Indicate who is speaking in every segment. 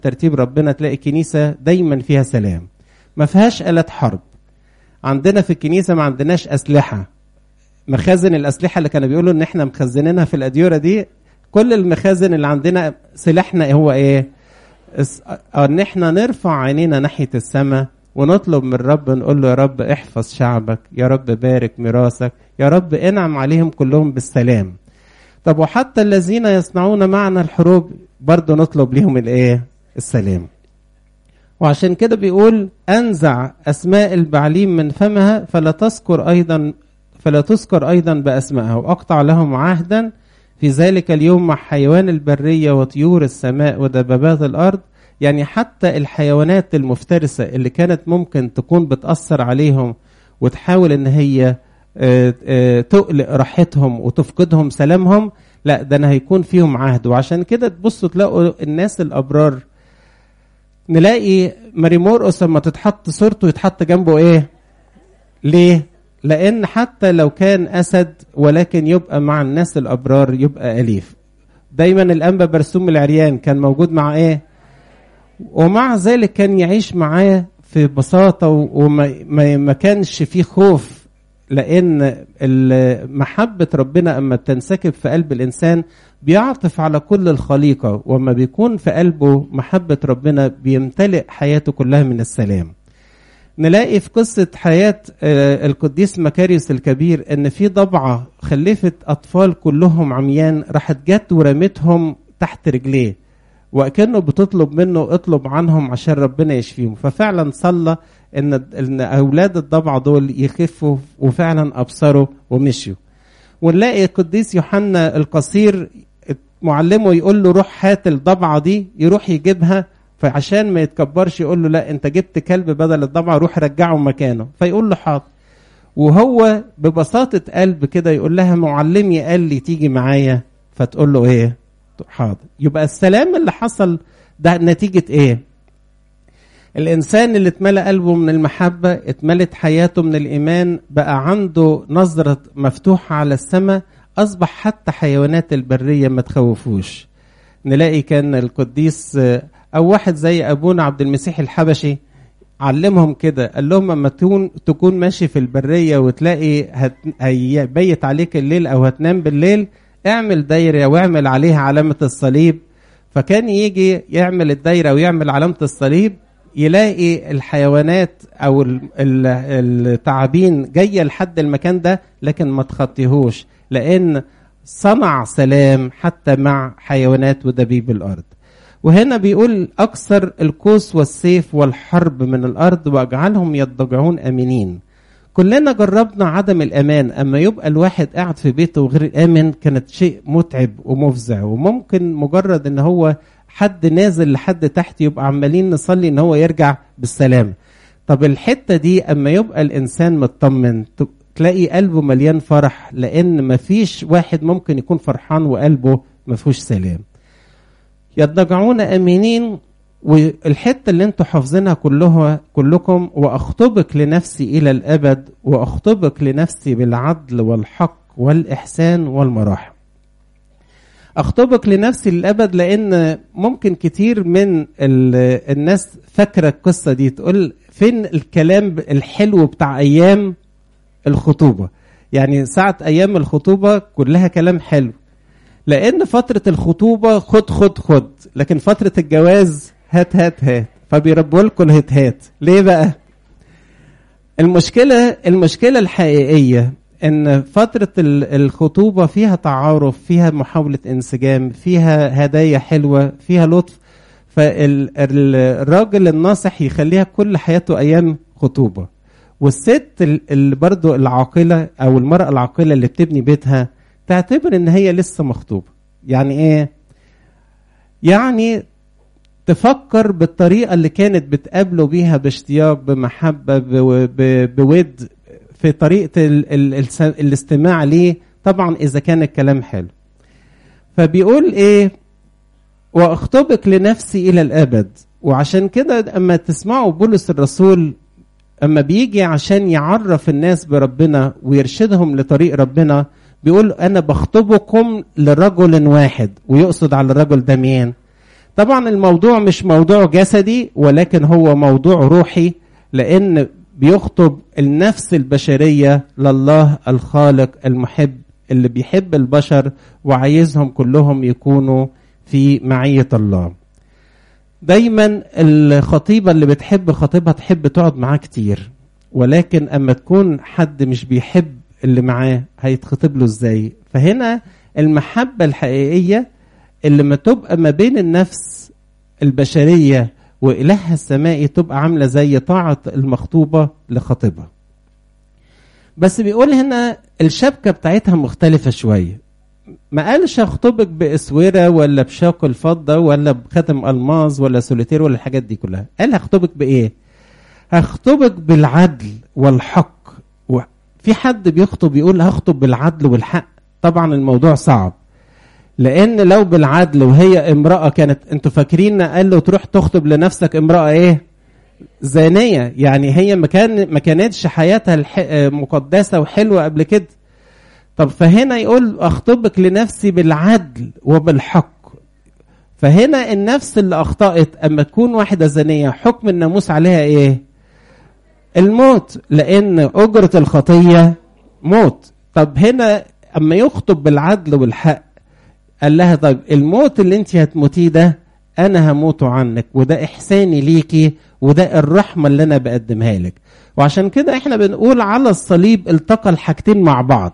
Speaker 1: ترتيب ربنا تلاقي كنيسة دايما فيها سلام ما فيهاش آلات حرب عندنا في الكنيسة ما عندناش أسلحة مخازن الأسلحة اللي كانوا بيقولوا إن إحنا مخزنينها في الأديرة دي كل المخازن اللي عندنا سلاحنا هو إيه؟ إن إحنا نرفع عينينا ناحية السماء ونطلب من الرب نقول له يا رب احفظ شعبك يا رب بارك ميراثك يا رب انعم عليهم كلهم بالسلام طب وحتى الذين يصنعون معنا الحروب برضه نطلب لهم الايه السلام وعشان كده بيقول انزع اسماء البعليم من فمها فلا تذكر ايضا فلا تذكر ايضا باسمائها واقطع لهم عهدا في ذلك اليوم مع حيوان البريه وطيور السماء ودبابات الارض يعني حتى الحيوانات المفترسه اللي كانت ممكن تكون بتاثر عليهم وتحاول ان هي تقلق راحتهم وتفقدهم سلامهم لا ده انا هيكون فيهم عهد وعشان كده تبصوا تلاقوا الناس الابرار نلاقي ماري مورقس لما تتحط صورته يتحط جنبه ايه ليه لان حتى لو كان اسد ولكن يبقى مع الناس الابرار يبقى اليف دايما الانبا برسوم العريان كان موجود مع ايه ومع ذلك كان يعيش معاه في بساطه وما ما كانش فيه خوف لان محبه ربنا اما بتنسكب في قلب الانسان بيعطف على كل الخليقه وما بيكون في قلبه محبه ربنا بيمتلئ حياته كلها من السلام نلاقي في قصة حياة القديس مكاريوس الكبير إن في ضبعة خلفت أطفال كلهم عميان راحت جت ورمتهم تحت رجليه وكأنه بتطلب منه اطلب عنهم عشان ربنا يشفيهم ففعلا صلى ان ان اولاد الضبعه دول يخفوا وفعلا ابصروا ومشيوا ونلاقي القديس يوحنا القصير معلمه يقول له روح هات الضبعه دي يروح يجيبها فعشان ما يتكبرش يقول له لا انت جبت كلب بدل الضبعه روح رجعه مكانه فيقول له حاضر وهو ببساطه قلب كده يقول لها معلمي قال لي تيجي معايا فتقول له ايه حاضر يبقى السلام اللي حصل ده نتيجه ايه الإنسان اللي اتملى قلبه من المحبة اتملت حياته من الإيمان بقى عنده نظرة مفتوحة على السماء أصبح حتى حيوانات البرية ما تخوفوش نلاقي كان القديس أو واحد زي أبونا عبد المسيح الحبشي علمهم كده قال لهم لما تكون تكون ماشي في البرية وتلاقي هت... هيبيت عليك الليل أو هتنام بالليل اعمل دايرة واعمل عليها علامة الصليب فكان يجي يعمل الدايرة ويعمل علامة الصليب يلاقي الحيوانات او التعابين جايه لحد المكان ده لكن ما تخطيهوش لان صنع سلام حتى مع حيوانات ودبيب الارض وهنا بيقول اكثر الكوس والسيف والحرب من الارض واجعلهم يضجعون امنين كلنا جربنا عدم الامان اما يبقى الواحد قاعد في بيته وغير امن كانت شيء متعب ومفزع وممكن مجرد ان هو حد نازل لحد تحت يبقى عمالين نصلي ان هو يرجع بالسلام طب الحته دي اما يبقى الانسان مطمن تلاقي قلبه مليان فرح لان مفيش واحد ممكن يكون فرحان وقلبه مفيهوش سلام يضجعون امينين والحته اللي انتوا حافظينها كلها كلكم واخطبك لنفسي الى الابد واخطبك لنفسي بالعدل والحق والاحسان والمراحم اخطبك لنفسي للابد لان ممكن كتير من الناس فاكره القصه دي تقول فين الكلام الحلو بتاع ايام الخطوبه يعني ساعه ايام الخطوبه كلها كلام حلو لان فتره الخطوبه خد خد خد لكن فتره الجواز هات هات هات فبيربوا لكم الهات هات ليه بقى المشكله المشكله الحقيقيه ان فتره الخطوبه فيها تعارف فيها محاوله انسجام فيها هدايا حلوه فيها لطف فالراجل الناصح يخليها كل حياته ايام خطوبه والست اللي برضو العاقله او المراه العاقله اللي بتبني بيتها تعتبر ان هي لسه مخطوبه يعني ايه يعني تفكر بالطريقه اللي كانت بتقابله بيها باشتياق بمحبه بود في طريقه ال ال الاستماع ليه طبعا اذا كان الكلام حلو فبيقول ايه واخطبك لنفسي الى الابد وعشان كده اما تسمعوا بولس الرسول اما بيجي عشان يعرف الناس بربنا ويرشدهم لطريق ربنا بيقول انا بخطبكم لرجل واحد ويقصد على الرجل ده مين طبعا الموضوع مش موضوع جسدي ولكن هو موضوع روحي لان بيخطب النفس البشريه لله الخالق المحب اللي بيحب البشر وعايزهم كلهم يكونوا في معيه الله دايما الخطيبه اللي بتحب خطيبها تحب تقعد معاه كتير ولكن اما تكون حد مش بيحب اللي معاه هيتخطب له ازاي فهنا المحبه الحقيقيه اللي ما تبقى ما بين النفس البشريه وإلهها السمائي تبقى عاملة زي طاعة المخطوبة لخطيبها بس بيقول هنا الشبكة بتاعتها مختلفة شوية ما قالش هخطبك بأسورة ولا بشاق الفضة ولا بختم ألماظ ولا سوليتير ولا الحاجات دي كلها قال هخطبك بإيه هخطبك بالعدل والحق في حد بيخطب يقول هخطب بالعدل والحق طبعا الموضوع صعب لان لو بالعدل وهي امراه كانت انتوا فاكرين قال له تروح تخطب لنفسك امراه ايه زانيه يعني هي ما كان ما كانتش حياتها الح... مقدسه وحلوه قبل كده طب فهنا يقول اخطبك لنفسي بالعدل وبالحق فهنا النفس اللي اخطات اما تكون واحده زانيه حكم الناموس عليها ايه الموت لان اجره الخطيه موت طب هنا اما يخطب بالعدل والحق قال لها طيب الموت اللي انت هتموتيه ده انا هموت عنك وده احساني ليكي وده الرحمه اللي انا بقدمها لك وعشان كده احنا بنقول على الصليب التقى الحاجتين مع بعض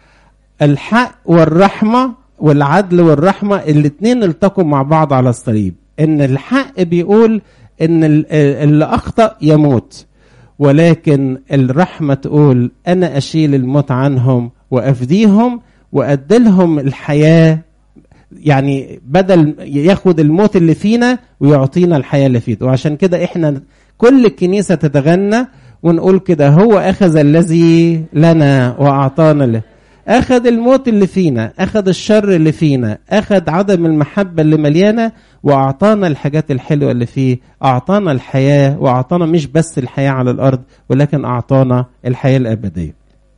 Speaker 1: الحق والرحمه والعدل والرحمه الاثنين التقوا مع بعض على الصليب ان الحق بيقول ان اللي اخطا يموت ولكن الرحمه تقول انا اشيل الموت عنهم وافديهم وادلهم الحياه يعني بدل ياخد الموت اللي فينا ويعطينا الحياه اللي فيه وعشان كده احنا كل الكنيسه تتغنى ونقول كده هو اخذ الذي لنا واعطانا له اخذ الموت اللي فينا اخذ الشر اللي فينا اخذ عدم المحبه اللي مليانه واعطانا الحاجات الحلوه اللي فيه اعطانا الحياه واعطانا مش بس الحياه على الارض ولكن اعطانا الحياه الابديه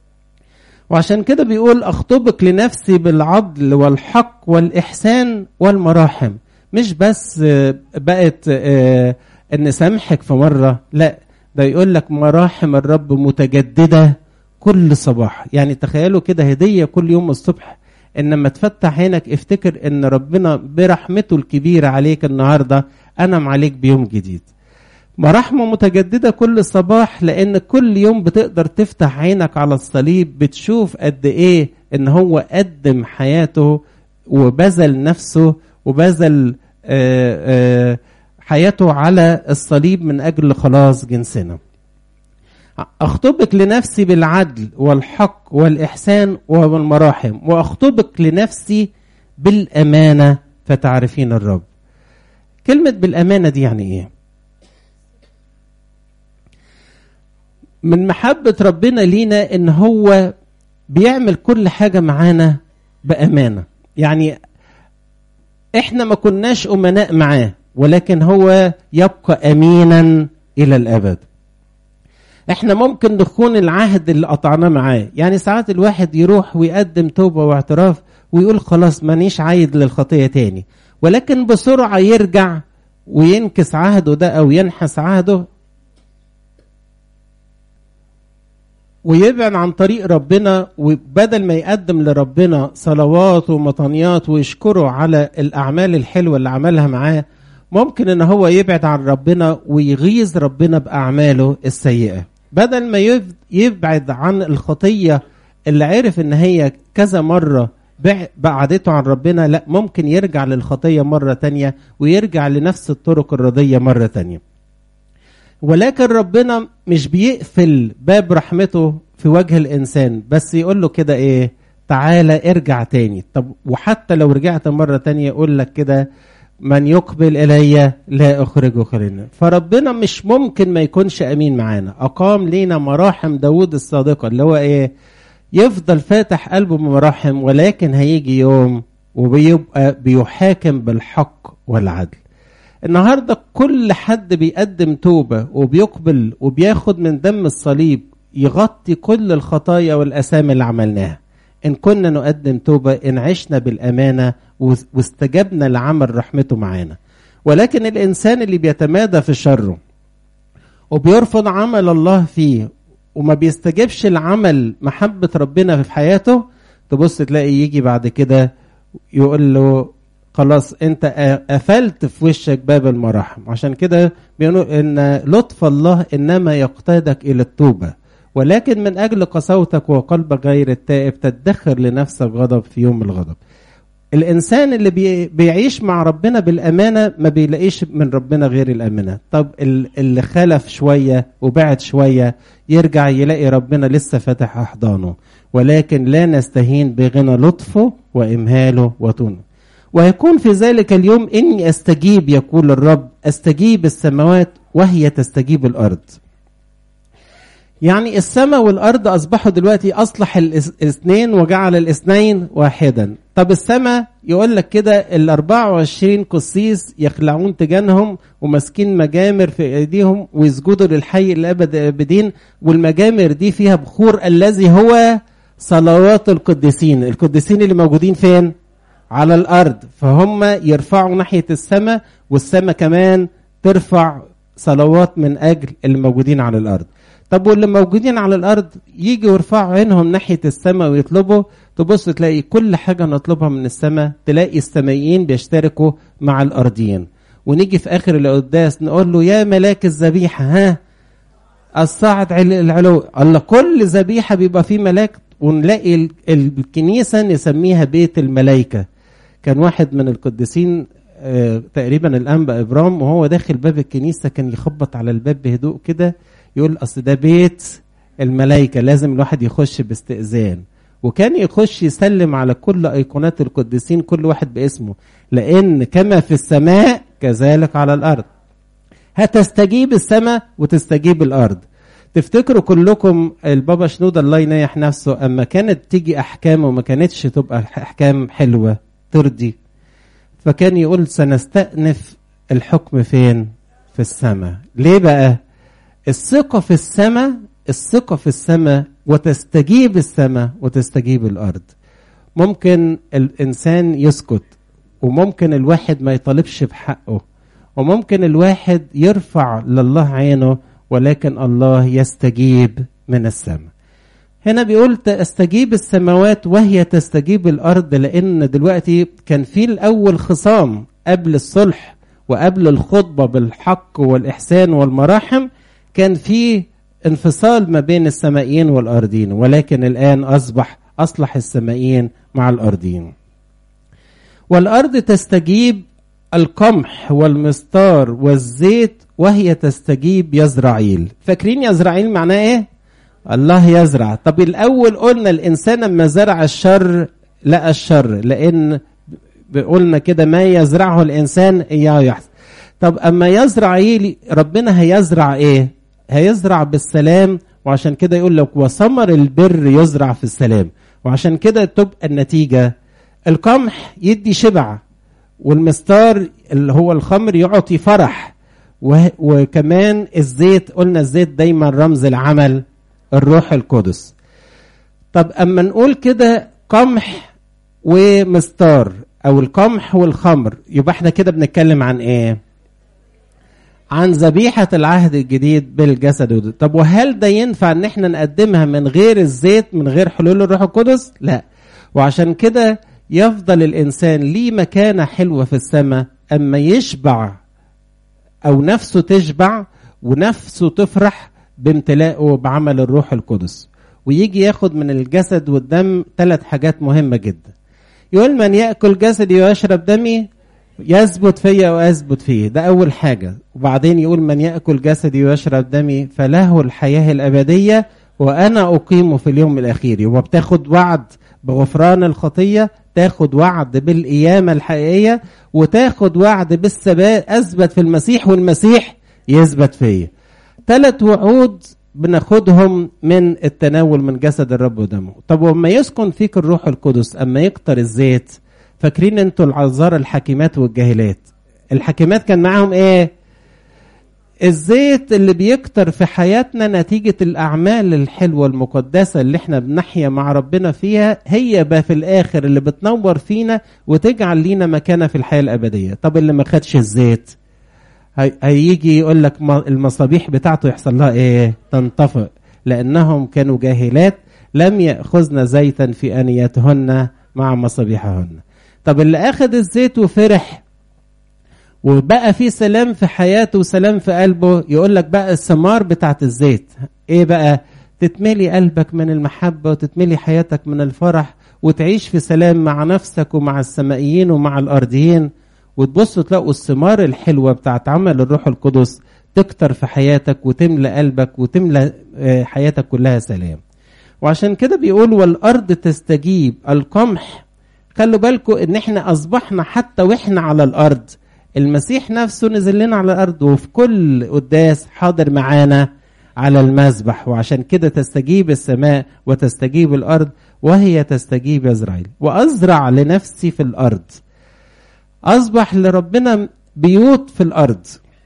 Speaker 1: وعشان كده بيقول اخطبك لنفسي بالعدل والحق والاحسان والمراحم مش بس بقت ان سامحك في مره لا ده يقول لك مراحم الرب متجدده كل صباح يعني تخيلوا كده هديه كل يوم الصبح ان لما تفتح عينك افتكر ان ربنا برحمته الكبيره عليك النهارده انعم عليك بيوم جديد مراحمه متجددة كل صباح لأن كل يوم بتقدر تفتح عينك على الصليب بتشوف قد إيه إن هو قدم حياته وبذل نفسه وبذل آآ آآ حياته على الصليب من أجل خلاص جنسنا أخطبك لنفسي بالعدل والحق والإحسان والمراحم وأخطبك لنفسي بالأمانة فتعرفين الرب كلمة بالأمانة دي يعني إيه؟ من محبة ربنا لينا ان هو بيعمل كل حاجة معانا بأمانة يعني احنا ما كناش أمناء معاه ولكن هو يبقى أمينا إلى الأبد احنا ممكن نخون العهد اللي قطعناه معاه يعني ساعات الواحد يروح ويقدم توبة واعتراف ويقول خلاص مانيش عايد للخطية تاني ولكن بسرعة يرجع وينكس عهده ده أو ينحس عهده ويبعد عن طريق ربنا وبدل ما يقدم لربنا صلوات ومطانيات ويشكره على الأعمال الحلوة اللي عملها معاه ممكن ان هو يبعد عن ربنا ويغيظ ربنا بأعماله السيئة بدل ما يبعد عن الخطية اللي عرف ان هي كذا مرة بعدته عن ربنا لا ممكن يرجع للخطية مرة تانية ويرجع لنفس الطرق الرضية مرة تانية ولكن ربنا مش بيقفل باب رحمته في وجه الإنسان بس يقول له كده إيه تعالى ارجع تاني طب وحتى لو رجعت مرة تانية يقول لك كده من يقبل إلي لا أخرجه خلينا فربنا مش ممكن ما يكونش أمين معانا أقام لينا مراحم داود الصادقة اللي هو إيه يفضل فاتح قلبه بمراحم ولكن هيجي يوم وبيبقى بيحاكم بالحق والعدل النهارده كل حد بيقدم توبه وبيقبل وبياخد من دم الصليب يغطي كل الخطايا والاسامي اللي عملناها ان كنا نقدم توبه ان عشنا بالامانه واستجبنا لعمل رحمته معانا ولكن الانسان اللي بيتمادى في شره وبيرفض عمل الله فيه وما بيستجبش لعمل محبة ربنا في حياته تبص تلاقي يجي بعد كده يقول له خلاص انت قفلت في وشك باب المراحم عشان كده بيقولوا ان لطف الله انما يقتادك الى التوبه ولكن من اجل قساوتك وقلبك غير التائب تدخر لنفسك غضب في يوم الغضب الانسان اللي بي بيعيش مع ربنا بالامانه ما بيلاقيش من ربنا غير الامانه طب اللي خلف شويه وبعد شويه يرجع يلاقي ربنا لسه فاتح احضانه ولكن لا نستهين بغنى لطفه وامهاله وتونه ويكون في ذلك اليوم اني استجيب يقول الرب استجيب السماوات وهي تستجيب الارض يعني السماء والارض اصبحوا دلوقتي اصلح الاثنين وجعل الاثنين واحدا طب السماء يقول لك كده ال 24 قسيس يخلعون تجانهم وماسكين مجامر في ايديهم ويسجدوا للحي الابد الابدين والمجامر دي فيها بخور الذي هو صلوات القديسين القديسين اللي موجودين فين على الارض فهم يرفعوا ناحيه السماء والسماء كمان ترفع صلوات من اجل اللي موجودين على الارض طب واللي موجودين على الارض يجوا يرفعوا عينهم ناحيه السماء ويطلبوا تبص تلاقي كل حاجه نطلبها من السماء تلاقي السمائيين بيشتركوا مع الارضيين ونيجي في اخر القداس نقول له يا ملاك الذبيحه ها الصاعد العلو الله كل ذبيحه بيبقى فيه ملاك ونلاقي الكنيسه نسميها بيت الملائكه كان واحد من القديسين آه تقريبا الانبا ابرام وهو داخل باب الكنيسه كان يخبط على الباب بهدوء كده يقول اصل ده بيت الملائكه لازم الواحد يخش باستئذان وكان يخش يسلم على كل ايقونات القديسين كل واحد باسمه لان كما في السماء كذلك على الارض هتستجيب السماء وتستجيب الارض تفتكروا كلكم البابا شنودة الله ينيح نفسه اما كانت تيجي احكام وما كانتش تبقى احكام حلوه ترضي فكان يقول سنستأنف الحكم فين في السماء ليه بقى الثقة في السماء الثقة في السماء وتستجيب السماء وتستجيب الأرض ممكن الإنسان يسكت وممكن الواحد ما يطالبش بحقه وممكن الواحد يرفع لله عينه ولكن الله يستجيب من السماء هنا بيقول تستجيب السماوات وهي تستجيب الأرض لأن دلوقتي كان في الأول خصام قبل الصلح وقبل الخطبة بالحق والإحسان والمراحم كان في انفصال ما بين السمائيين والأرضين ولكن الآن أصبح أصلح السمائيين مع الأرضين والأرض تستجيب القمح والمستار والزيت وهي تستجيب يزرعيل فاكرين يزرعيل معناه ايه الله يزرع طب الاول قلنا الانسان لما زرع الشر لقى الشر لان قلنا كده ما يزرعه الانسان اياه يحصل طب اما يزرع ايه ربنا هيزرع ايه هيزرع بالسلام وعشان كده يقول لك وثمر البر يزرع في السلام وعشان كده تبقى النتيجة القمح يدي شبع والمستار اللي هو الخمر يعطي فرح وكمان الزيت قلنا الزيت دايما رمز العمل الروح القدس طب اما نقول كده قمح ومستار او القمح والخمر يبقى احنا كده بنتكلم عن ايه عن ذبيحة العهد الجديد بالجسد طب وهل ده ينفع ان احنا نقدمها من غير الزيت من غير حلول الروح القدس لا وعشان كده يفضل الانسان ليه مكانة حلوة في السماء اما يشبع او نفسه تشبع ونفسه تفرح بامتلاءه بعمل الروح القدس ويجي ياخد من الجسد والدم ثلاث حاجات مهمة جدا يقول من يأكل جسدي ويشرب دمي يثبت فيا وأثبت فيه ده أول حاجة وبعدين يقول من يأكل جسدي ويشرب دمي فله الحياة الأبدية وأنا أقيمه في اليوم الأخير يبقى بتاخد وعد بغفران الخطية تاخد وعد بالقيامة الحقيقية وتاخد وعد بالثبات أثبت في المسيح والمسيح يثبت فيا ثلاث وعود بناخدهم من التناول من جسد الرب ودمه طب وما يسكن فيك الروح القدس أما يكتر الزيت فاكرين انتوا العذار الحكيمات والجاهلات الحكيمات كان معاهم ايه الزيت اللي بيكتر في حياتنا نتيجة الأعمال الحلوة المقدسة اللي احنا بنحيا مع ربنا فيها هي بقى في الآخر اللي بتنور فينا وتجعل لينا مكانة في الحياة الأبدية طب اللي ما خدش الزيت هيجي يقول لك المصابيح بتاعته يحصل لها ايه تنطفئ لأنهم كانوا جاهلات لم يأخذن زيتا في أنيتهن مع مصابيحهن طب اللي أخذ الزيت وفرح وبقى في سلام في حياته وسلام في قلبه يقول لك بقى الثمار بتاعت الزيت ايه بقى تتملي قلبك من المحبة وتتملي حياتك من الفرح وتعيش في سلام مع نفسك ومع السمائيين ومع الأرضيين وتبصوا تلاقوا الثمار الحلوة بتاعت عمل الروح القدس تكتر في حياتك وتملى قلبك وتملى حياتك كلها سلام وعشان كده بيقول والأرض تستجيب القمح خلوا بالكم ان احنا اصبحنا حتى واحنا على الارض المسيح نفسه نزل لنا على الارض وفي كل قداس حاضر معانا على المذبح وعشان كده تستجيب السماء وتستجيب الارض وهي تستجيب يا اسرائيل وازرع لنفسي في الارض اصبح لربنا بيوت في الارض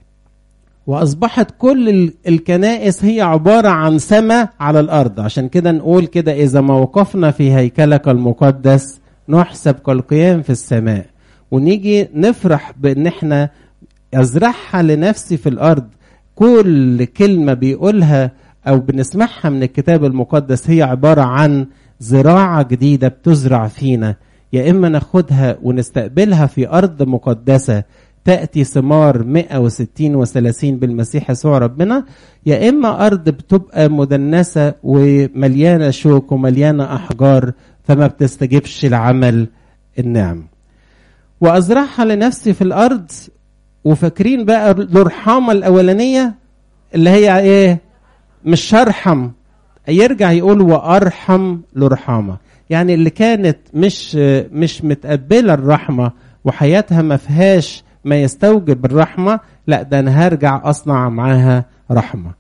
Speaker 1: واصبحت كل الكنائس هي عباره عن سماء على الارض عشان كده نقول كده اذا ما وقفنا في هيكلك المقدس نحسب كالقيام في السماء ونيجي نفرح بان احنا ازرعها لنفسي في الارض كل كلمه بيقولها او بنسمعها من الكتاب المقدس هي عباره عن زراعه جديده بتزرع فينا يا اما ناخدها ونستقبلها في ارض مقدسه تأتي ثمار 160 و30 بالمسيح يسوع ربنا يا إما أرض بتبقى مدنسة ومليانة شوك ومليانة أحجار فما بتستجيبش لعمل النعم وأزرعها لنفسي في الأرض وفاكرين بقى الرحامة الأولانية اللي هي إيه مش هرحم يرجع يقول وأرحم لرحامة يعني اللي كانت مش مش متقبلة الرحمة وحياتها ما فيهاش ما يستوجب الرحمة لا ده أنا هرجع أصنع معاها رحمة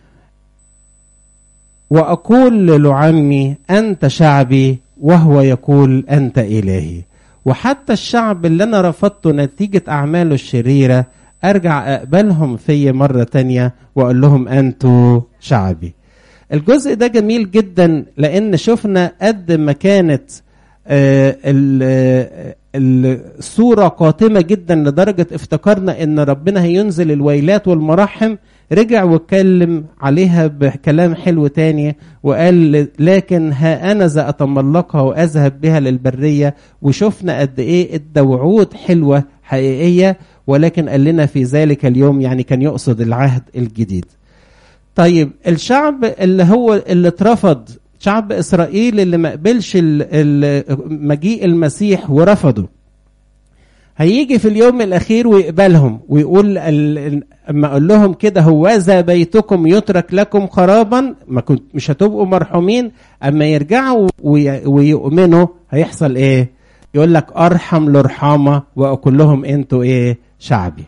Speaker 1: وأقول لعمي أنت شعبي وهو يقول أنت إلهي وحتى الشعب اللي أنا رفضته نتيجة أعماله الشريرة أرجع أقبلهم في مرة تانية وأقول لهم أنتوا شعبي الجزء ده جميل جدا لأن شفنا قد ما كانت آه الصورة قاتمة جدا لدرجة افتكرنا ان ربنا هينزل الويلات والمراحم رجع واتكلم عليها بكلام حلو تاني وقال لكن ها انا ذا اتملقها واذهب بها للبرية وشفنا قد ايه ادى وعود حلوة حقيقية ولكن قال لنا في ذلك اليوم يعني كان يقصد العهد الجديد طيب الشعب اللي هو اللي اترفض شعب اسرائيل اللي ما قبلش مجيء المسيح ورفضه هيجي في اليوم الاخير ويقبلهم ويقول اما اقول لهم كده هوذا بيتكم يترك لكم خرابا ما كنت مش هتبقوا مرحومين اما يرجعوا ويؤمنوا هيحصل ايه يقول لك ارحم لرحامه واقول لهم انتوا ايه شعبي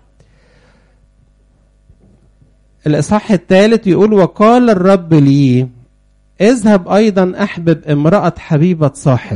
Speaker 1: الاصحاح الثالث يقول وقال الرب لي اذهب ايضا احبب امراه حبيبه صاحب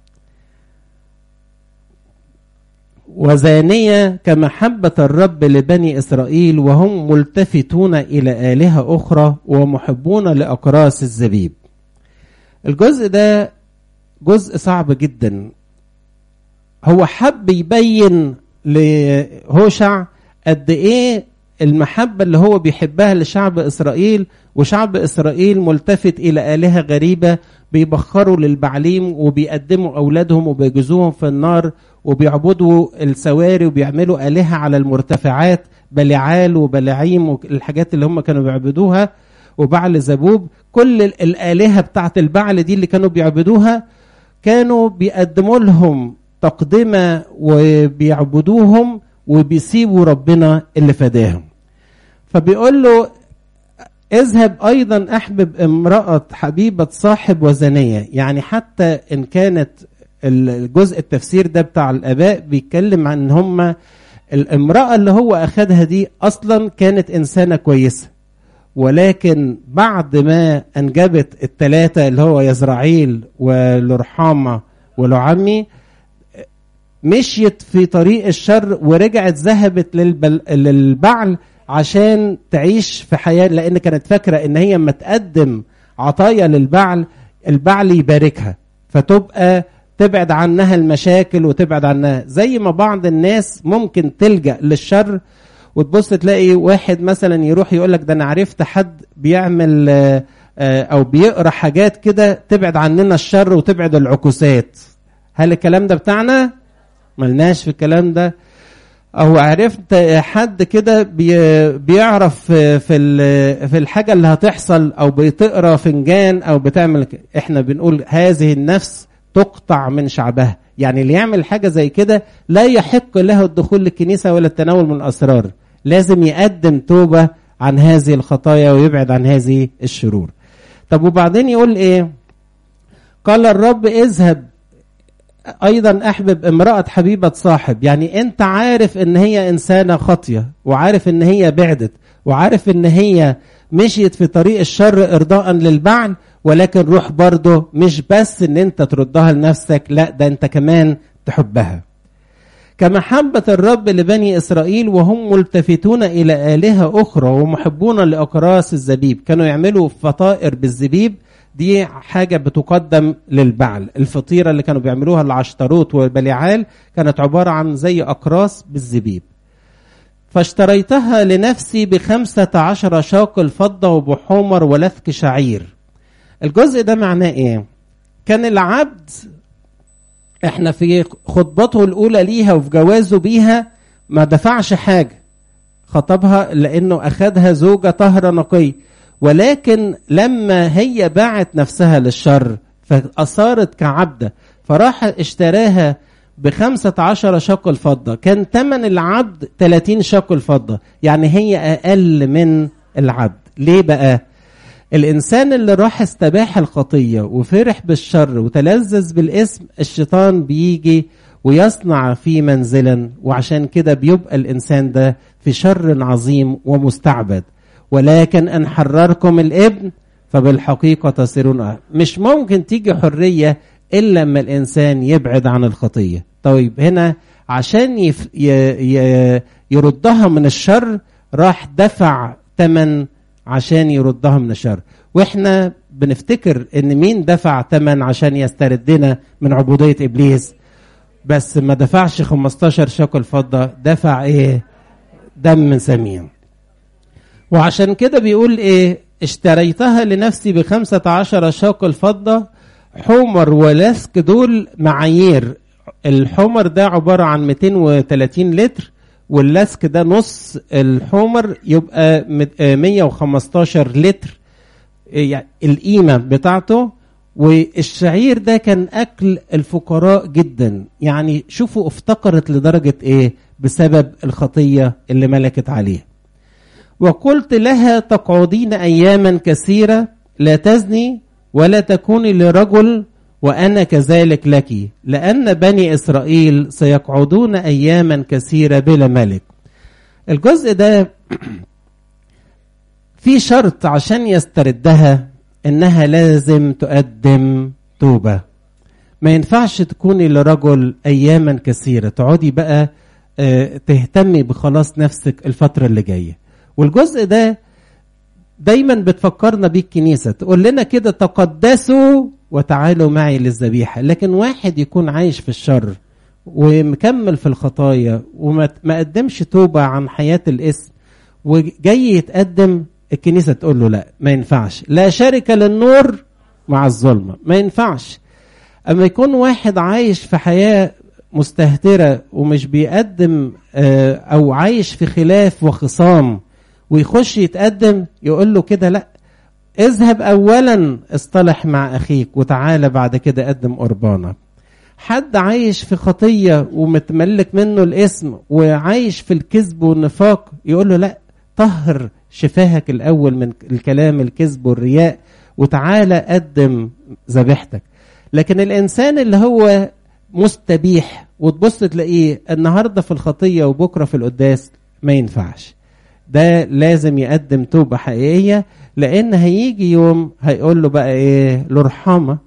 Speaker 1: وزانيه كمحبه الرب لبني اسرائيل وهم ملتفتون الى الهه اخرى ومحبون لاقراص الزبيب الجزء ده جزء صعب جدا هو حب يبين لهوشع قد ايه المحبة اللي هو بيحبها لشعب إسرائيل وشعب إسرائيل ملتفت إلى آلهة غريبة بيبخروا للبعليم وبيقدموا أولادهم وبيجزوهم في النار وبيعبدوا السواري وبيعملوا آلهة على المرتفعات بلعال وبلعيم والحاجات اللي هم كانوا بيعبدوها وبعل زبوب كل الآلهة بتاعت البعل دي اللي كانوا بيعبدوها كانوا بيقدموا لهم تقدمة وبيعبدوهم وبيسيبوا ربنا اللي فداهم فبيقول له اذهب ايضا احبب امراه حبيبه صاحب وزنيه يعني حتى ان كانت الجزء التفسير ده بتاع الاباء بيتكلم عن ان هم الامراه اللي هو اخدها دي اصلا كانت انسانه كويسه ولكن بعد ما انجبت الثلاثه اللي هو يزرعيل ولرحامه ولعمي مشيت في طريق الشر ورجعت ذهبت للبل... للبعل عشان تعيش في حياه لان كانت فاكره ان هي اما تقدم عطايا للبعل البعل يباركها فتبقى تبعد عنها المشاكل وتبعد عنها زي ما بعض الناس ممكن تلجأ للشر وتبص تلاقي واحد مثلا يروح يقول لك ده انا عرفت حد بيعمل او بيقرا حاجات كده تبعد عننا الشر وتبعد العكوسات هل الكلام ده بتاعنا ملناش في الكلام ده او عرفت حد كده بي بيعرف في في الحاجه اللي هتحصل او بتقرا فنجان او بتعمل احنا بنقول هذه النفس تقطع من شعبها يعني اللي يعمل حاجه زي كده لا يحق له الدخول للكنيسه ولا التناول من الاسرار لازم يقدم توبه عن هذه الخطايا ويبعد عن هذه الشرور طب وبعدين يقول ايه قال الرب اذهب ايضا احبب امراه حبيبه صاحب يعني انت عارف ان هي انسانه خاطيه وعارف ان هي بعدت وعارف ان هي مشيت في طريق الشر ارضاء للبعل ولكن روح برضه مش بس ان انت تردها لنفسك لا ده انت كمان تحبها كمحبة الرب لبني إسرائيل وهم ملتفتون إلى آلهة أخرى ومحبون لأقراص الزبيب كانوا يعملوا فطائر بالزبيب دي حاجة بتقدم للبعل الفطيرة اللي كانوا بيعملوها العشتروت والبليعال كانت عبارة عن زي أقراص بالزبيب فاشتريتها لنفسي بخمسة عشر شاقل فضة وبحمر ولثك شعير الجزء ده معناه ايه كان العبد احنا في خطبته الاولى ليها وفي جوازه بيها ما دفعش حاجه خطبها لانه اخذها زوجه طهره نقيه ولكن لما هي باعت نفسها للشر فأصارت كعبدة فراح اشتراها بخمسة عشر شقل فضة كان تمن العبد 30 شقل فضة يعني هي أقل من العبد ليه بقى الإنسان اللي راح استباح الخطية وفرح بالشر وتلذذ بالاسم الشيطان بيجي ويصنع فيه منزلا وعشان كده بيبقى الإنسان ده في شر عظيم ومستعبد ولكن ان حرركم الابن فبالحقيقه تصيرون مش ممكن تيجي حريه الا لما الانسان يبعد عن الخطيه طيب هنا عشان يف ي... ي... يردها من الشر راح دفع ثمن عشان يردها من الشر واحنا بنفتكر ان مين دفع ثمن عشان يستردنا من عبوديه ابليس بس ما دفعش 15 شكل فضه دفع ايه دم ثمين وعشان كده بيقول ايه اشتريتها لنفسي بخمسة عشر شاقل فضة حمر ولسك دول معايير الحمر ده عبارة عن 230 لتر واللسك ده نص الحمر يبقى 115 لتر يعني القيمة بتاعته والشعير ده كان أكل الفقراء جدا يعني شوفوا افتقرت لدرجة إيه بسبب الخطية اللي ملكت عليها وقلت لها تقعدين اياما كثيره لا تزني ولا تكوني لرجل وانا كذلك لك لان بني اسرائيل سيقعدون اياما كثيره بلا ملك الجزء ده في شرط عشان يستردها انها لازم تقدم توبه ما ينفعش تكوني لرجل اياما كثيره تقعدي بقى تهتمي بخلاص نفسك الفتره اللي جايه والجزء ده دايما بتفكرنا بيه الكنيسة تقول لنا كده تقدسوا وتعالوا معي للذبيحة لكن واحد يكون عايش في الشر ومكمل في الخطايا وما قدمش توبة عن حياة الاسم وجاي يتقدم الكنيسة تقول له لا ما ينفعش لا شركة للنور مع الظلمة ما ينفعش أما يكون واحد عايش في حياة مستهترة ومش بيقدم أو عايش في خلاف وخصام ويخش يتقدم يقول له كده لا اذهب اولا اصطلح مع اخيك وتعالى بعد كده قدم قربانك حد عايش في خطيه ومتملك منه الاسم وعايش في الكذب والنفاق يقول له لا طهر شفاهك الاول من الكلام الكذب والرياء وتعالى قدم ذبيحتك لكن الانسان اللي هو مستبيح وتبص تلاقيه النهارده في الخطيه وبكره في القداس ما ينفعش ده لازم يقدم توبة حقيقية لأن هيجي يوم هيقول له بقى إيه الرحمة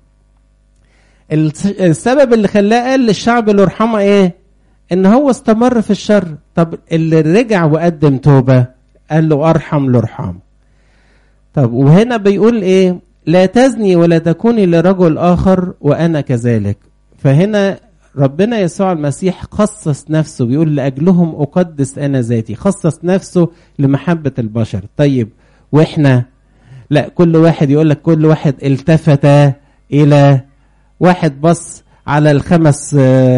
Speaker 1: السبب اللي خلاه قال للشعب الرحمة إيه؟ إن هو استمر في الشر طب اللي رجع وقدم توبة قال له ارحم لارحم طب وهنا بيقول ايه لا تزني ولا تكوني لرجل اخر وانا كذلك فهنا ربنا يسوع المسيح خصص نفسه بيقول لاجلهم اقدس انا ذاتي خصص نفسه لمحبه البشر طيب واحنا لا كل واحد يقول لك كل واحد التفت الى واحد بص على الخمس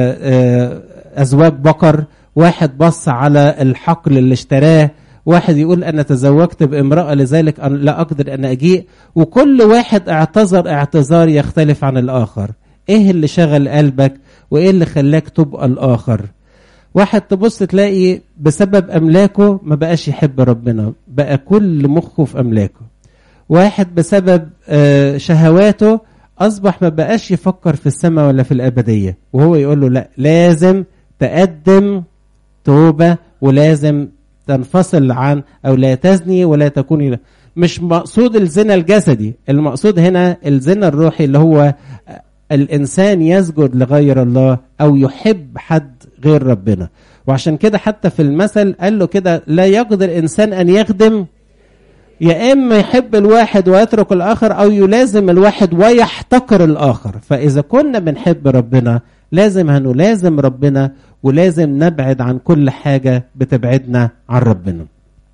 Speaker 1: ازواج بقر واحد بص على الحقل اللي اشتراه واحد يقول انا تزوجت بامراه لذلك أن لا اقدر ان اجيء وكل واحد اعتذر اعتذار يختلف عن الاخر ايه اللي شغل قلبك وايه اللي خلاك تبقى الاخر واحد تبص تلاقي بسبب املاكه ما بقاش يحب ربنا بقى كل مخه في املاكه واحد بسبب شهواته اصبح ما بقاش يفكر في السماء ولا في الابديه وهو يقول له لا لازم تقدم توبه ولازم تنفصل عن او لا تزني ولا تكوني مش مقصود الزنا الجسدي المقصود هنا الزنا الروحي اللي هو الانسان يسجد لغير الله او يحب حد غير ربنا وعشان كده حتى في المثل قال له كده لا يقدر انسان ان يخدم يا اما يحب الواحد ويترك الاخر او يلازم الواحد ويحتقر الاخر فاذا كنا بنحب ربنا لازم هنلازم ربنا ولازم نبعد عن كل حاجه بتبعدنا عن ربنا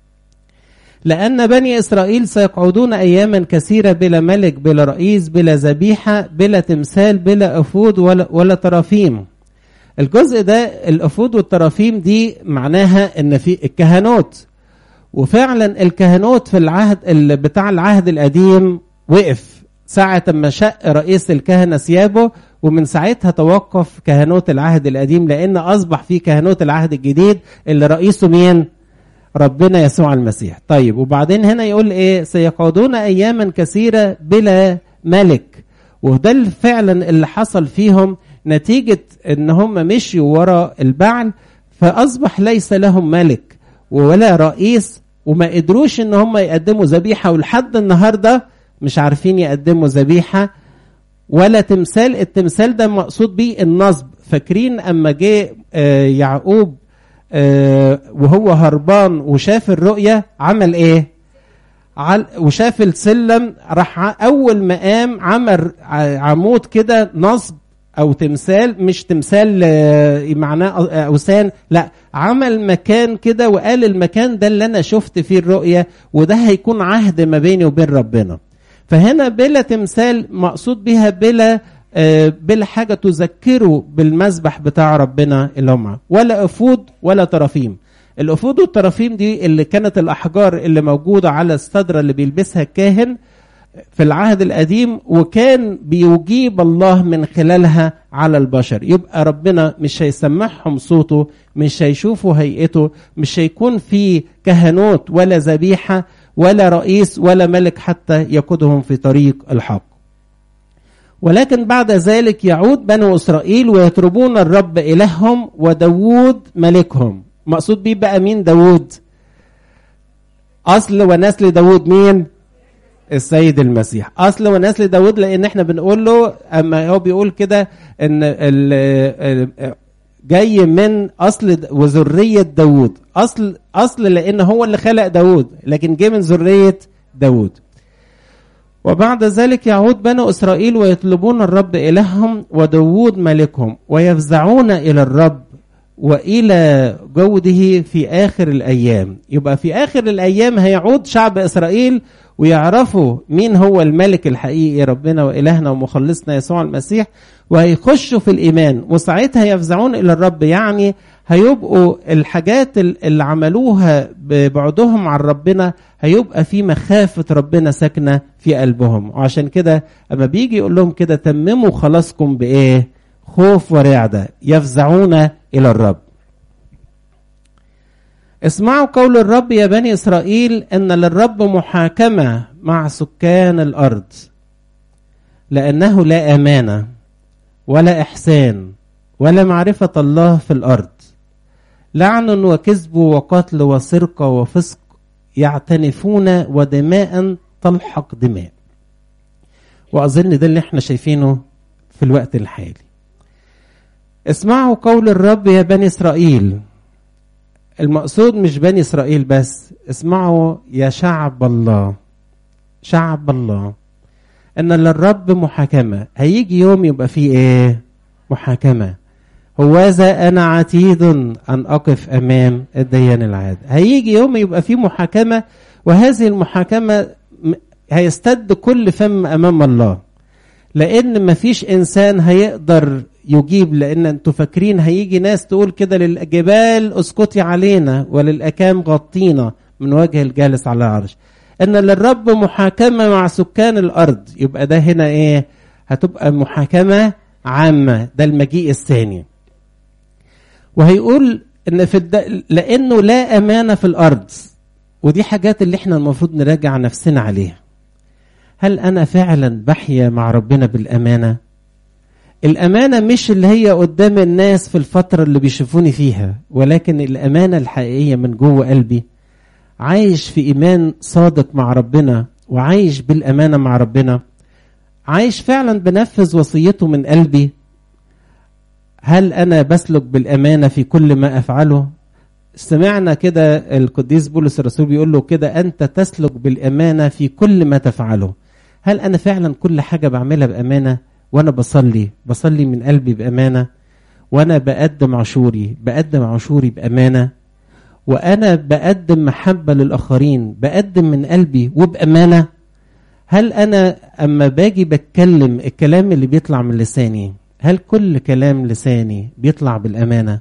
Speaker 1: لأن بني إسرائيل سيقعدون أياما كثيرة بلا ملك بلا رئيس بلا ذبيحة بلا تمثال بلا أفود ولا, ولا ترافيم الجزء ده الأفود والترافيم دي معناها إن في الكهنوت وفعلا الكهنوت في العهد بتاع العهد القديم وقف ساعة ما شق رئيس الكهنة ثيابه ومن ساعتها توقف كهنوت العهد القديم لأن أصبح في كهنوت العهد الجديد اللي رئيسه مين؟ ربنا يسوع المسيح طيب وبعدين هنا يقول ايه سيقعدون اياما كثيره بلا ملك وده فعلا اللي حصل فيهم نتيجه ان هم مشيوا ورا البعل فاصبح ليس لهم ملك ولا رئيس وما قدروش ان هم يقدموا ذبيحه ولحد النهارده مش عارفين يقدموا ذبيحه ولا تمثال التمثال ده مقصود بيه النصب فاكرين اما جه يعقوب آه وهو هربان وشاف الرؤية عمل ايه عل وشاف السلم راح اول ما قام عمل عمود كده نصب او تمثال مش تمثال آه معناه اوثان لا عمل مكان كده وقال المكان ده اللي انا شفت فيه الرؤية وده هيكون عهد ما بيني وبين ربنا فهنا بلا تمثال مقصود بها بلا بلا حاجه تذكره بالمذبح بتاع ربنا اللي هم ولا افود ولا ترافيم الافود والترافيم دي اللي كانت الاحجار اللي موجوده على الصدره اللي بيلبسها الكاهن في العهد القديم وكان بيجيب الله من خلالها على البشر يبقى ربنا مش هيسمعهم صوته مش هيشوفوا هيئته مش هيكون في كهنوت ولا ذبيحه ولا رئيس ولا ملك حتى يقودهم في طريق الحق ولكن بعد ذلك يعود بنو إسرائيل ويطلبون الرب إلههم وداوود ملكهم مقصود بيه بقى مين داوود أصل ونسل داوود مين السيد المسيح أصل ونسل داوود لأن احنا بنقول له أما هو بيقول كده إن ال جاي من أصل وذرية داوود أصل أصل لأن هو اللي خلق داوود لكن جه من ذرية داوود وبعد ذلك يعود بنو إسرائيل ويطلبون الرب إلههم وداود ملكهم ويفزعون إلى الرب وإلى جوده في آخر الأيام يبقى في آخر الأيام هيعود شعب إسرائيل ويعرفوا مين هو الملك الحقيقي ربنا وإلهنا ومخلصنا يسوع المسيح وهيخشوا في الإيمان وساعتها يفزعون إلى الرب يعني هيبقوا الحاجات اللي عملوها ببعدهم عن ربنا هيبقى في مخافة ربنا ساكنة في قلبهم وعشان كده أما بيجي يقول لهم كده تمموا خلاصكم بإيه خوف ورعدة يفزعون إلى الرب اسمعوا قول الرب يا بني إسرائيل إن للرب محاكمة مع سكان الأرض لأنه لا أمانة ولا إحسان ولا معرفة الله في الأرض لعن وكذب وقتل وسرقة وفسق يعتنفون ودماء تلحق دماء وأظن ده اللي احنا شايفينه في الوقت الحالي اسمعوا قول الرب يا بني إسرائيل المقصود مش بني اسرائيل بس اسمعوا يا شعب الله شعب الله ان للرب محاكمه هيجي يوم يبقى فيه ايه محاكمه هوذا انا عتيد ان اقف امام الديان العادل هيجي يوم يبقى فيه محاكمه وهذه المحاكمه هيستد كل فم امام الله لان مفيش انسان هيقدر يجيب لان انتوا فاكرين هيجي ناس تقول كده للجبال اسكتي علينا وللاكام غطينا من وجه الجالس على العرش ان للرب محاكمه مع سكان الارض يبقى ده هنا ايه هتبقى محاكمه عامه ده المجيء الثاني وهيقول ان في الد... لانه لا امانه في الارض ودي حاجات اللي احنا المفروض نراجع نفسنا عليها هل انا فعلا بحيا مع ربنا بالامانه الامانه مش اللي هي قدام الناس في الفتره اللي بيشوفوني فيها ولكن الامانه الحقيقيه من جوه قلبي عايش في ايمان صادق مع ربنا وعايش بالامانه مع ربنا عايش فعلا بنفذ وصيته من قلبي هل انا بسلك بالامانه في كل ما افعله سمعنا كده القديس بولس الرسول بيقول له كده انت تسلك بالامانه في كل ما تفعله هل انا فعلا كل حاجه بعملها بامانه وانا بصلي بصلي من قلبي بامانه وانا بقدم عشوري بقدم عشوري بامانه وانا بقدم محبه للاخرين بقدم من قلبي وبامانه هل انا اما باجي بتكلم الكلام اللي بيطلع من لساني هل كل كلام لساني بيطلع بالامانه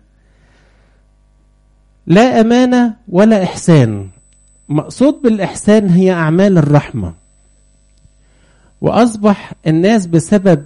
Speaker 1: لا امانه ولا احسان مقصود بالاحسان هي اعمال الرحمه واصبح الناس بسبب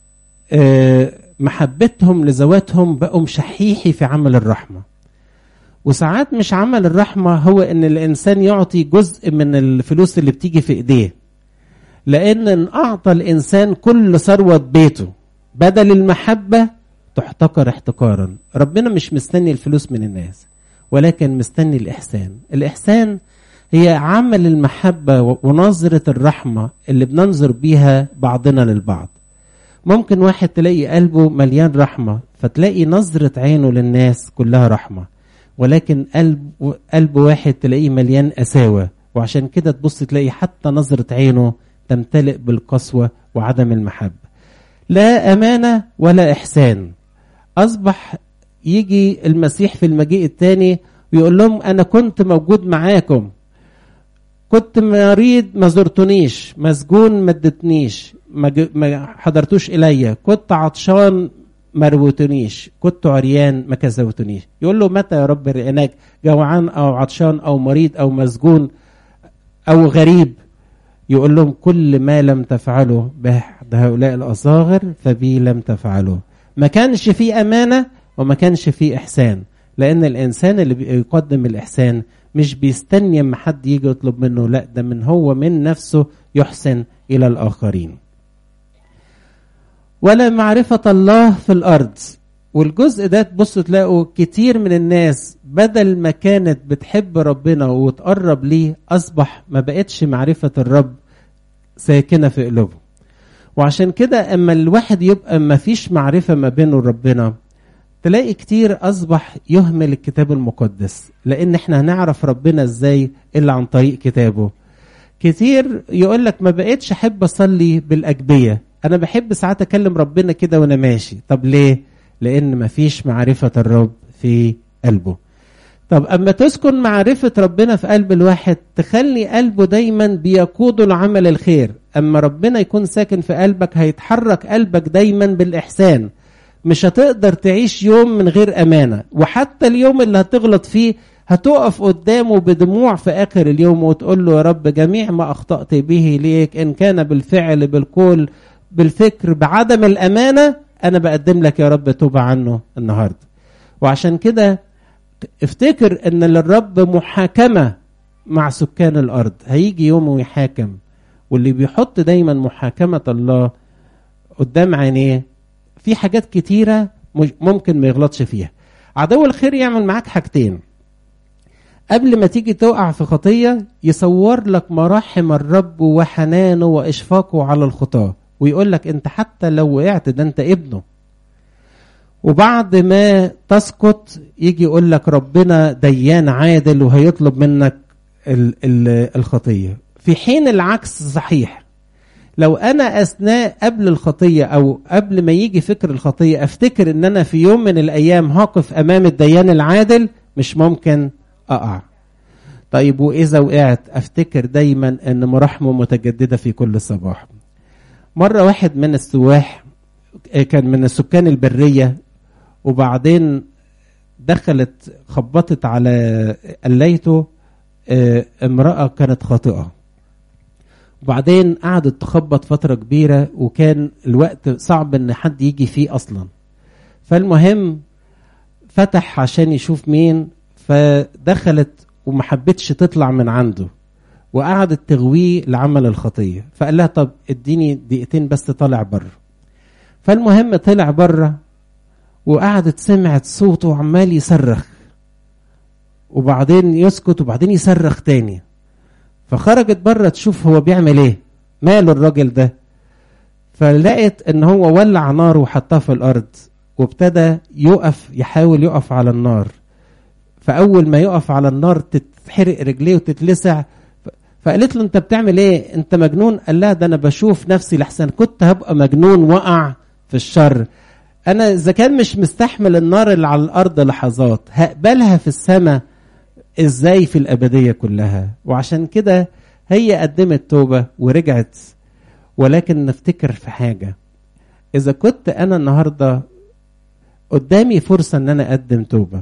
Speaker 1: محبتهم لذواتهم بقوا شحيحي في عمل الرحمه وساعات مش عمل الرحمه هو ان الانسان يعطي جزء من الفلوس اللي بتيجي في ايديه لان ان اعطى الانسان كل ثروه بيته بدل المحبه تحتقر احتقارا ربنا مش مستني الفلوس من الناس ولكن مستني الإحسان الإحسان هي عمل المحبة ونظرة الرحمة اللي بننظر بيها بعضنا للبعض ممكن واحد تلاقي قلبه مليان رحمة فتلاقي نظرة عينه للناس كلها رحمة ولكن قلب قلب واحد تلاقيه مليان قساوة وعشان كده تبص تلاقي حتى نظرة عينه تمتلئ بالقسوة وعدم المحبة لا أمانة ولا إحسان أصبح يجي المسيح في المجيء الثاني ويقول لهم انا كنت موجود معاكم كنت مريض ما زرتونيش مسجون ما ادتنيش ما حضرتوش الي كنت عطشان ما روتونيش كنت عريان ما كسوتونيش يقول له متى يا رب رئناك جوعان او عطشان او مريض او مسجون او غريب يقول لهم كل ما لم تفعله بأحد هؤلاء الأصاغر فبي لم تفعله ما كانش فيه أمانة وما كانش فيه إحسان لأن الإنسان اللي بيقدم الإحسان مش بيستني اما حد يجي يطلب منه لا ده من هو من نفسه يحسن إلى الآخرين ولا معرفة الله في الأرض والجزء ده تبصوا تلاقوا كتير من الناس بدل ما كانت بتحب ربنا وتقرب ليه أصبح ما بقتش معرفة الرب ساكنة في قلوبه وعشان كده أما الواحد يبقى ما فيش معرفة ما بينه وربنا تلاقي كتير أصبح يهمل الكتاب المقدس لأن احنا هنعرف ربنا ازاي إلا عن طريق كتابه كتير يقول لك ما بقتش أحب أصلي بالأجبية أنا بحب ساعات أكلم ربنا كده وأنا ماشي طب ليه؟ لأن ما فيش معرفة الرب في قلبه طب أما تسكن معرفة ربنا في قلب الواحد تخلي قلبه دايما بيقوده لعمل الخير أما ربنا يكون ساكن في قلبك هيتحرك قلبك دايما بالإحسان مش هتقدر تعيش يوم من غير أمانة وحتى اليوم اللي هتغلط فيه هتقف قدامه بدموع في آخر اليوم وتقول له يا رب جميع ما أخطأت به ليك إن كان بالفعل بالقول بالفكر بعدم الأمانة أنا بقدم لك يا رب توبة عنه النهاردة وعشان كده افتكر ان للرب محاكمة مع سكان الارض هيجي يوم ويحاكم واللي بيحط دايما محاكمة الله قدام عينيه في حاجات كتيرة ممكن ما يغلطش فيها عدو الخير يعمل معاك حاجتين قبل ما تيجي تقع في خطية يصور لك مراحم الرب وحنانه وإشفاقه على الخطاة ويقول لك انت حتى لو وقعت ده انت ابنه وبعد ما تسقط يجي يقول لك ربنا ديان عادل وهيطلب منك ال ال الخطيه في حين العكس صحيح لو انا اثناء قبل الخطيه او قبل ما يجي فكر الخطيه افتكر ان انا في يوم من الايام هقف امام الديان العادل مش ممكن اقع طيب واذا وقعت افتكر دايما ان مراحمه متجدده في كل صباح مره واحد من السواح كان من السكان البريه وبعدين دخلت خبطت على قليته امراه كانت خاطئه وبعدين قعدت تخبط فترة كبيرة وكان الوقت صعب ان حد يجي فيه اصلا فالمهم فتح عشان يشوف مين فدخلت وما حبتش تطلع من عنده وقعدت تغويه لعمل الخطية فقال لها طب اديني دقيقتين بس طالع بره فالمهم طلع بره وقعدت سمعت صوته وعمال يصرخ وبعدين يسكت وبعدين يصرخ تاني فخرجت بره تشوف هو بيعمل ايه ماله الراجل ده فلقيت ان هو ولع نار وحطها في الارض وابتدى يقف يحاول يقف على النار فاول ما يقف على النار تتحرق رجليه وتتلسع فقالت له انت بتعمل ايه انت مجنون قال لها ده انا بشوف نفسي لحسن كنت هبقى مجنون وقع في الشر انا اذا كان مش مستحمل النار اللي على الارض لحظات هقبلها في السماء ازاي في الابديه كلها وعشان كده هي قدمت توبه ورجعت ولكن نفتكر في حاجه اذا كنت انا النهارده قدامي فرصه ان انا اقدم توبه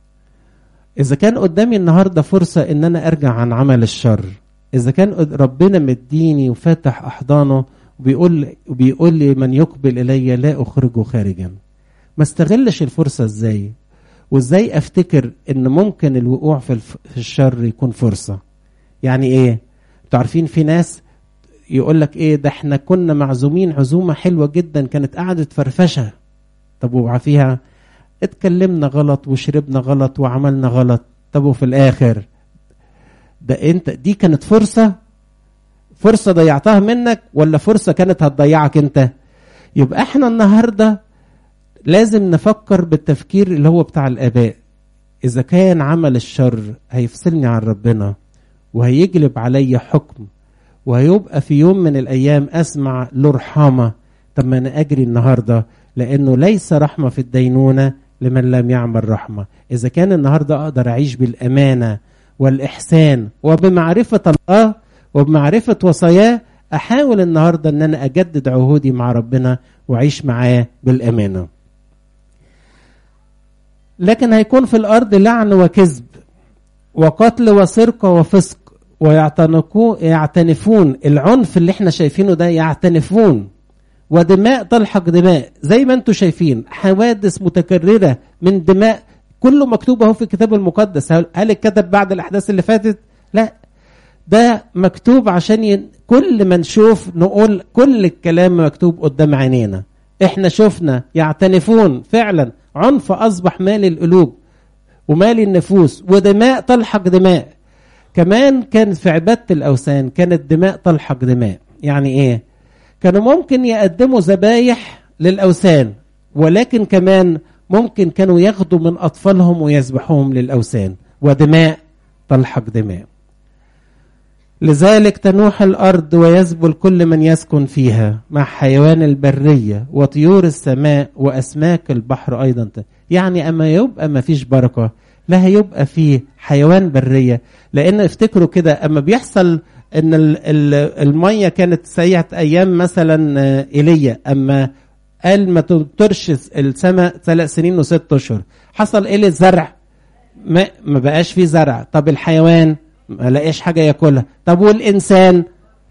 Speaker 1: اذا كان قدامي النهارده فرصه ان انا ارجع عن عمل الشر اذا كان ربنا مديني وفاتح احضانه وبيقول وبيقول لي من يقبل الي لا اخرجه خارجا ما استغلش الفرصه ازاي وازاي افتكر ان ممكن الوقوع في, الف... في الشر يكون فرصه يعني ايه انتوا عارفين في ناس يقول لك ايه ده احنا كنا معزومين عزومه حلوه جدا كانت قعده فرفشه طب وفيها اتكلمنا غلط وشربنا غلط وعملنا غلط طب وفي الاخر ده انت دي كانت فرصه فرصه ضيعتها منك ولا فرصه كانت هتضيعك انت يبقى احنا النهارده لازم نفكر بالتفكير اللي هو بتاع الآباء إذا كان عمل الشر هيفصلني عن ربنا وهيجلب علي حكم وهيبقى في يوم من الأيام أسمع له رحمة طب ما أنا أجري النهاردة لأنه ليس رحمة في الدينونة لمن لم يعمل رحمة إذا كان النهاردة أقدر أعيش بالأمانة والإحسان وبمعرفة الله وبمعرفة وصاياه أحاول النهاردة أن أنا أجدد عهودي مع ربنا وأعيش معاه بالأمانة لكن هيكون في الارض لعن وكذب وقتل وسرقه وفسق ويعتنفون العنف اللي احنا شايفينه ده يعتنفون ودماء تلحق دماء زي ما انتم شايفين حوادث متكرره من دماء كله مكتوب اهو في الكتاب المقدس هل اتكتب بعد الاحداث اللي فاتت لا ده مكتوب عشان ي... كل ما نشوف نقول كل الكلام مكتوب قدام عينينا احنا شفنا يعتنفون فعلا عنف اصبح مال القلوب ومال النفوس ودماء تلحق دماء كمان كان في عباده الاوثان كانت دماء تلحق دماء يعني ايه كانوا ممكن يقدموا ذبايح للاوثان ولكن كمان ممكن كانوا ياخدوا من اطفالهم ويذبحوهم للاوثان ودماء تلحق دماء لذلك تنوح الأرض ويذبل كل من يسكن فيها مع حيوان البرية وطيور السماء وأسماك البحر أيضا يعني أما يبقى ما فيش بركة لا هيبقى فيه حيوان برية لأن افتكروا كده أما بيحصل أن المية كانت سيئة أيام مثلا إيليا أما قال ما تمطرش السماء ثلاث سنين وست أشهر حصل إيه للزرع ما, ما بقاش فيه زرع طب الحيوان ما لاقيش حاجة ياكلها طب والإنسان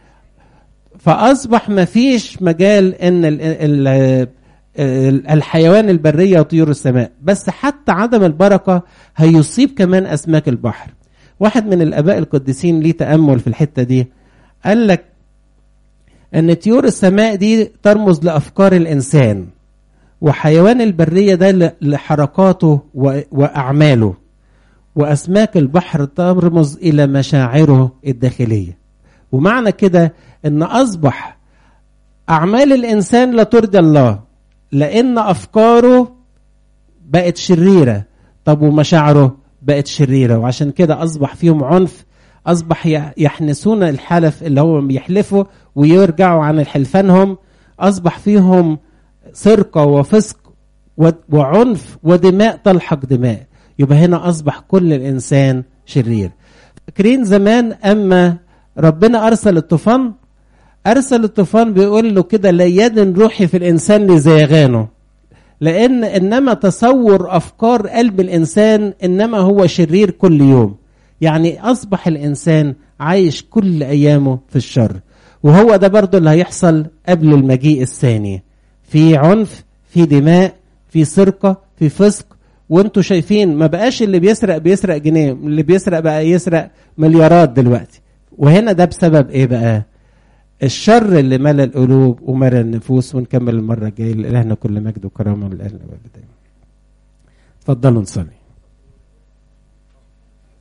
Speaker 1: فأصبح ما فيش مجال إن ال ال الحيوان البرية وطيور السماء بس حتى عدم البركة هيصيب كمان أسماك البحر واحد من الآباء القديسين ليه تأمل في الحتة دي قال لك أن طيور السماء دي ترمز لأفكار الإنسان وحيوان البرية ده لحركاته وأعماله وأسماك البحر ترمز إلى مشاعره الداخلية ومعنى كده أن أصبح أعمال الإنسان لا ترضي الله لأن أفكاره بقت شريرة طب ومشاعره بقت شريرة وعشان كده أصبح فيهم عنف أصبح يحنسون الحلف اللي هو بيحلفوا ويرجعوا عن حلفانهم أصبح فيهم سرقة وفسق وعنف ودماء تلحق دماء يبقى هنا أصبح كل الإنسان شرير فاكرين زمان أما ربنا أرسل الطوفان أرسل الطوفان بيقول له كده لا يدن روحي في الإنسان لزيغانه لأن إنما تصور أفكار قلب الإنسان إنما هو شرير كل يوم يعني أصبح الإنسان عايش كل أيامه في الشر وهو ده برضو اللي هيحصل قبل المجيء الثاني في عنف في دماء في سرقة في فسق وانتوا شايفين ما بقاش اللي بيسرق بيسرق جنيه اللي بيسرق بقى يسرق مليارات دلوقتي وهنا ده بسبب ايه بقى الشر اللي ملا القلوب وملا النفوس ونكمل المرة الجاية لإلهنا كل مجد وكرامة للآن والدين اتفضلوا نصلي